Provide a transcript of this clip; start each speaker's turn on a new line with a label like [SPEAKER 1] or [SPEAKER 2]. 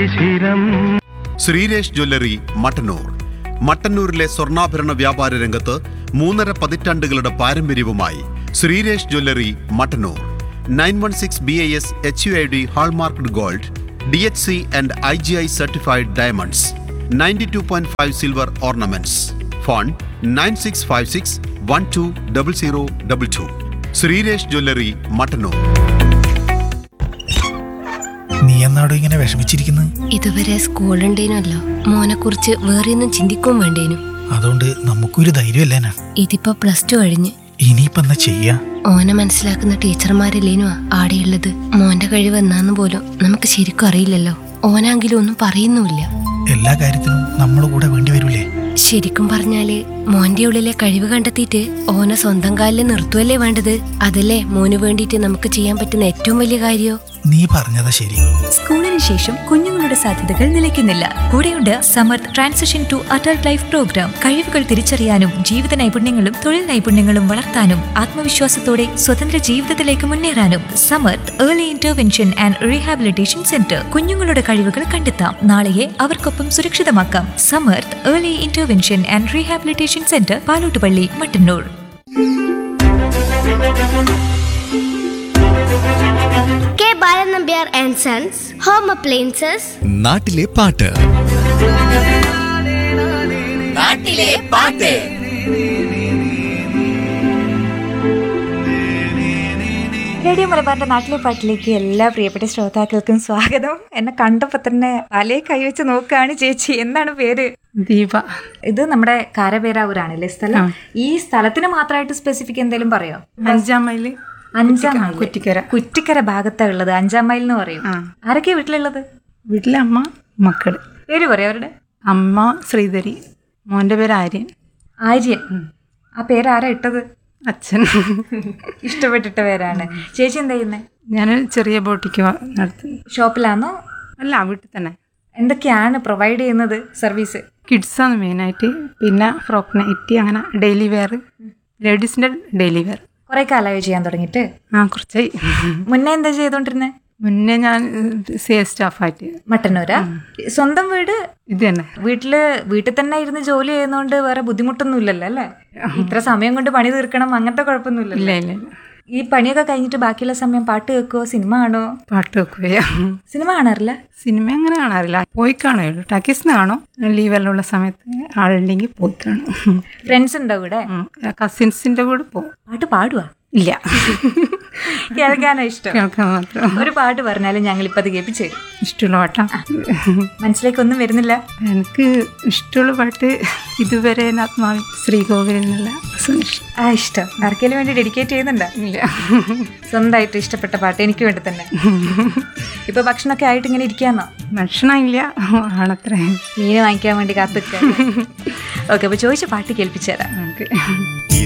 [SPEAKER 1] ശിശിരം
[SPEAKER 2] Sreeresh jewellery Mattannur മട്ടന്നൂരിലെ സ്വർണ്ണാഭരണ വ്യാപാര രംഗത്ത് മൂന്നര പതിറ്റാണ്ടുകളുടെ പാരമ്പര്യവുമായി Sreeresh jewellery Mattannur nine one six B I S H U I D hallmarked gold D H C and I G I certified diamonds ninety two point five silver ornaments phone nine six five six one two double zero double two Sreeresh jewellery Mattannur
[SPEAKER 3] നീ എന്നാടോ ഇങ്ങനെ വിഷമിച്ചിരിക്കുന്നത്
[SPEAKER 4] ഇതുവരെ സ്കൂളുണ്ടേനല്ലോ മോനെ കുറിച്ച് വേറെ ഒന്നും ചിന്തിക്കും വേണ്ടേനു
[SPEAKER 3] അതുകൊണ്ട് നമുക്കൊരു ധൈര്യമല്ലേനാ
[SPEAKER 4] ഇതിപ്പോ പ്ലസ് ടു കഴിഞ്ഞ്
[SPEAKER 3] ഇനിയിപ്പോ എന്നാ ചെയ്യാ
[SPEAKER 4] ഓനെ മനസ്സിലാക്കുന്ന ടീച്ചർമാരല്ലേനു ആടെയുള്ളത് മോന്റെ കഴിവ് എന്നാന്ന് പോലും നമുക്ക് ശരിക്കും അറിയില്ലല്ലോ ഓനാങ്കിലും ഒന്നും പറയുന്നുമില്ല
[SPEAKER 3] എല്ലാ കാര്യത്തിനും നമ്മുടെ കൂടെ വേണ്ടി വരൂലേ
[SPEAKER 4] ശരിക്കും പറഞ്ഞാല് മോന്റെ ഉള്ളിലെ കഴിവ് കണ്ടെത്തിയിട്ട് ഓനെ സ്വന്തം കാലിൽ നിർത്തുവല്ലേ വേണ്ടത് അതല്ലേ മോന് വേണ്ടിയിട്ട് നമുക്ക് ചെയ്യാൻ പറ്റുന്ന ഏറ്റവും വലിയ കാര്യോ
[SPEAKER 3] നീ പറഞ്ഞതാ ശരി
[SPEAKER 5] സ്കൂളിന് ശേഷം കുഞ്ഞുങ്ങളുടെ സാധ്യതകൾ നിലയ്ക്കുന്നില്ല കൂടെയുണ്ട് Samarth transition to adult life programme കഴിവുകൾ തിരിച്ചറിയാനും ജീവിത നൈപുണ്യങ്ങളും തൊഴിൽ നൈപുണ്യങ്ങളും വളർത്താനും ആത്മവിശ്വാസത്തോടെ സ്വതന്ത്ര ജീവിതത്തിലേക്ക് മുന്നേറാനും Samarth early intervention and rehabilitation centre കുഞ്ഞുങ്ങളുടെ കഴിവുകൾ കണ്ടെത്താം നാളെയെ അവർക്കൊപ്പം സുരക്ഷിതമാക്കാം Samarth early intervention and rehabilitation centre Palottupalli Mattannur
[SPEAKER 6] K Balanambiar and sons home appliances
[SPEAKER 7] നാട്ടിലെ പാട്ട്
[SPEAKER 5] റേഡിയോ മലബാറിന്റെ നാട്ടിലെ പാട്ടിലേക്ക് എല്ലാ പ്രിയപ്പെട്ട ശ്രോതാക്കൾക്കും സ്വാഗതം എന്നെ കണ്ടപ്പോ തന്നെ തലേ കൈവച്ച് നോക്കുകയാണ് ചേച്ചി എന്താണ് പേര്
[SPEAKER 8] ദീപ
[SPEAKER 5] ഇത് നമ്മുടെ കാരപേരാവൂരാണല്ലേ സ്ഥലം ഈ സ്ഥലത്തിന് മാത്രമായിട്ട് സ്പെസിഫിക് എന്തെങ്കിലും പറയോ
[SPEAKER 8] അഞ്ചാം മൈല്
[SPEAKER 5] അഞ്ചാം മൈൽ
[SPEAKER 8] കുറ്റിക്കര
[SPEAKER 5] കുറ്റിക്കര ഭാഗത്താ ഉള്ളത് അഞ്ചാം മൈൽ എന്ന് പറയും
[SPEAKER 8] ആ.
[SPEAKER 5] ആരൊക്കെയാ വീട്ടിലുള്ളത്
[SPEAKER 8] വീട്ടിലെ അമ്മ മക്കള്
[SPEAKER 5] പേര് പറയോ അവരുടെ
[SPEAKER 8] അമ്മ ശ്രീധരി മോന്റെ പേര് ആര്യൻ
[SPEAKER 5] ആര്യൻ ആ പേര് ആരാ ഇട്ടത്
[SPEAKER 8] അച്ഛൻ
[SPEAKER 5] ഇഷ്ടപ്പെട്ടിട്ട പേരാണ് ചേച്ചി എന്താ ചെയ്യുന്നത്
[SPEAKER 8] ഞാൻ ചെറിയ ബോട്ടിക്ക് നടത്തുന്നു
[SPEAKER 5] ഷോപ്പിലാണോ
[SPEAKER 8] അല്ല വീട്ടിൽ തന്നെ
[SPEAKER 5] എന്തൊക്കെയാണ് പ്രൊവൈഡ് ചെയ്യുന്നത് സർവീസ്
[SPEAKER 8] കിഡ്സാണ് മെയിനായിട്ട് പിന്നെ ഫ്രോക്ക് നൈറ്റി അങ്ങനെ ഡെയിലി വെയർ ലേഡീസിന്റെ ഡെയിലി വെയർ
[SPEAKER 5] കുറെ കാലമായി ചെയ്യാൻ തുടങ്ങിയിട്ട്
[SPEAKER 8] ആ കുറച്ചായി
[SPEAKER 5] മുന്നേ എന്താ ചെയ്തോണ്ടിരുന്നത്
[SPEAKER 8] മുന്നേ ഞാൻ സെയിൽസ് സ്റ്റാഫായിട്ട്
[SPEAKER 5] മട്ടന്നൂരാ സ്വന്തം വീട്
[SPEAKER 8] ഇത് തന്നെ
[SPEAKER 5] വീട്ടില് വീട്ടിൽ തന്നെ ഇരുന്ന് ജോലി ചെയ്യുന്നോണ്ട് വേറെ ബുദ്ധിമുട്ടൊന്നും ഇല്ലല്ലോ അല്ലേ ഇത്ര സമയം കൊണ്ട് പണി തീർക്കണം അങ്ങനത്തെ
[SPEAKER 8] ഇല്ല
[SPEAKER 5] കുഴപ്പമൊന്നുമില്ല
[SPEAKER 8] ഇല്ല ഇല്ല
[SPEAKER 5] ഈ പണിയൊക്കെ കഴിഞ്ഞിട്ട് ബാക്കിയുള്ള സമയം പാട്ട് കേൾക്കുവോ സിനിമ കാണോ
[SPEAKER 8] പാട്ട് വെക്കുകയാ
[SPEAKER 5] സിനിമ കാണാറില്ല
[SPEAKER 8] സിനിമ അങ്ങനെ കാണാറില്ല പോയി കാണുള്ളൂ ടാക്കീസിന് കാണും ലീവെല്ലാം ഉള്ള സമയത്ത് ആളുണ്ടെങ്കിൽ പോയി കാണും
[SPEAKER 5] ഫ്രണ്ട്സ് ഉണ്ടോ ഇവിടെ
[SPEAKER 8] കസിൻസിന്റെ കൂടെ പോകും
[SPEAKER 5] പാട്ട് പാടുവാ
[SPEAKER 8] ഇല്ല
[SPEAKER 5] കേൾക്കാനോ ഇഷ്ടം
[SPEAKER 8] കേൾക്കാൻ മാത്രം
[SPEAKER 5] ഒരു പാട്ട് പറഞ്ഞാലും ഞങ്ങൾ ഇപ്പൊ അത് കേൾപ്പിച്ചു തരും
[SPEAKER 8] ഇഷ്ടമുള്ള പാട്ടാ
[SPEAKER 5] മനസ്സിലേക്ക് ഒന്നും വരുന്നില്ല
[SPEAKER 8] എനിക്ക് ഇഷ്ടമുള്ള പാട്ട് ഇതുവരെ എൻ ആത്മാവിൽ ശ്രീകോവിൽ എന്നുള്ള song ഇഷ്ടം.
[SPEAKER 5] ആ ഇഷ്ടം ആർക്കെങ്കിലും വേണ്ടി ഡെഡിക്കേറ്റ് ചെയ്യുന്നുണ്ടോ
[SPEAKER 8] ഇല്ല
[SPEAKER 5] സ്വന്തമായിട്ട് ഇഷ്ടപ്പെട്ട പാട്ട് എനിക്ക് വേണ്ടി തന്നെ ഇപ്പൊ ഭക്ഷണമൊക്കെ ആയിട്ട് ഇങ്ങനെ ഇരിക്കാന്നോ
[SPEAKER 8] ഭക്ഷണം ഇല്ല ആണത്രേ
[SPEAKER 5] മീന് വാങ്ങിക്കാൻ വേണ്ടി കാത്തിക്ക ഓക്കെ അപ്പൊ ചോദിച്ച പാട്ട് കേൾപ്പിച്ചു തരാം
[SPEAKER 8] നമുക്ക്